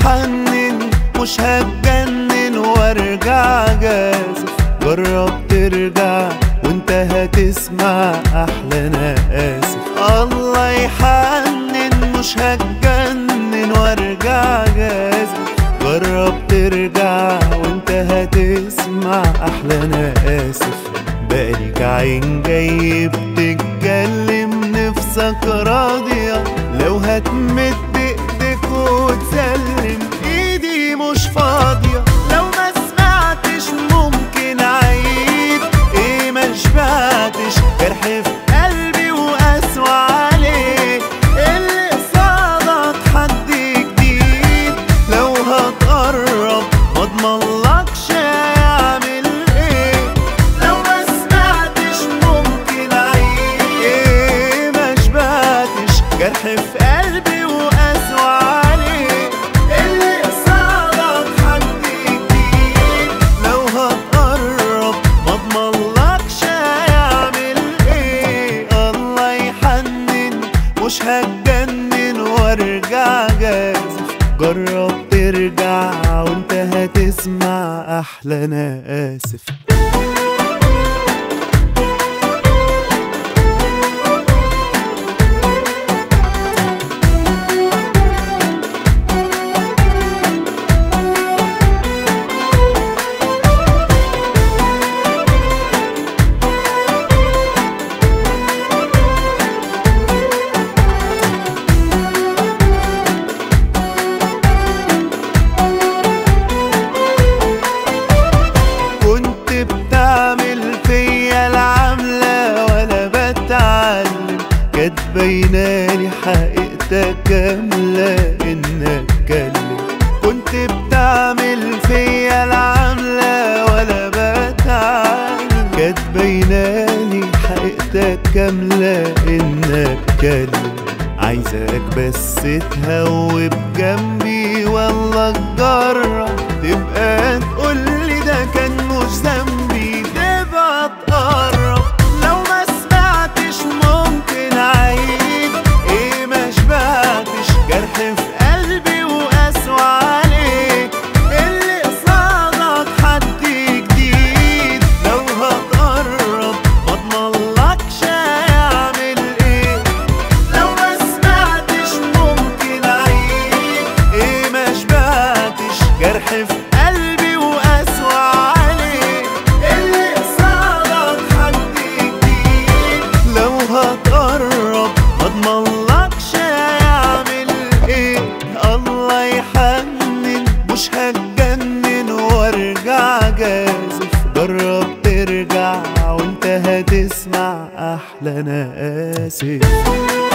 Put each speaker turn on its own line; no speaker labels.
يحنن مش هتجنن وارجع جازف جرب ترجع وانت هتسمع احلى انا اسف الله يحنن مش هتجنن وارجع جازف جرب ترجع وانت هتسمع احلى انا اسف بقالك عين جاي بتتكلم نفسك راضية لو هتمد ايدك وتسلم ايدي مش فاضية لو ما سمعتش ممكن اعيد ايه ما شبعتش جرح في قلبي وقسوة عليه اللي قصادك حد جديد لو هتقرب مضمنلكش هيعمل ايه لو ما سمعتش ممكن اعيد ايه ما شبعتش جرح في قلبي وقسوة عليه اللي قصادك حد جديد لو هتقرب مضمنلكش هيعمل ايه الله يحنن مش هتجنن وارجع جازف جرب ترجع وانت هتسمع احلى انا اسف كنت بتعمل فيا العملة ولا بتعلم كانت باينالي حقيقتك كاملة انك كلم كنت بتعمل فيا العملة ولا بتعلم كانت باينالي حقيقتك كاملة انك كلم عايزك بس تهوب جنبي والله تجرب تبقى تقولي ده كان مش ذنبي تبقى تقرب لو ما سمعتش ممكن اعيد ايه ما شبعتش جرح في قلبي وقسوة عليه اللي قصادك حد جديد لو هتقرب مضمنلكش هيعمل ايه لو ما سمعتش ممكن اعيد ايه ما شبعتش جرح في قلبي وقسوة عليه اللي قصادك حد جديد لو هتقرب مضمنلكش هيعمل ايه الله يحنن مش هتجنن وارجع جازف جرب ترجع وانت هتسمع احلى انا اسف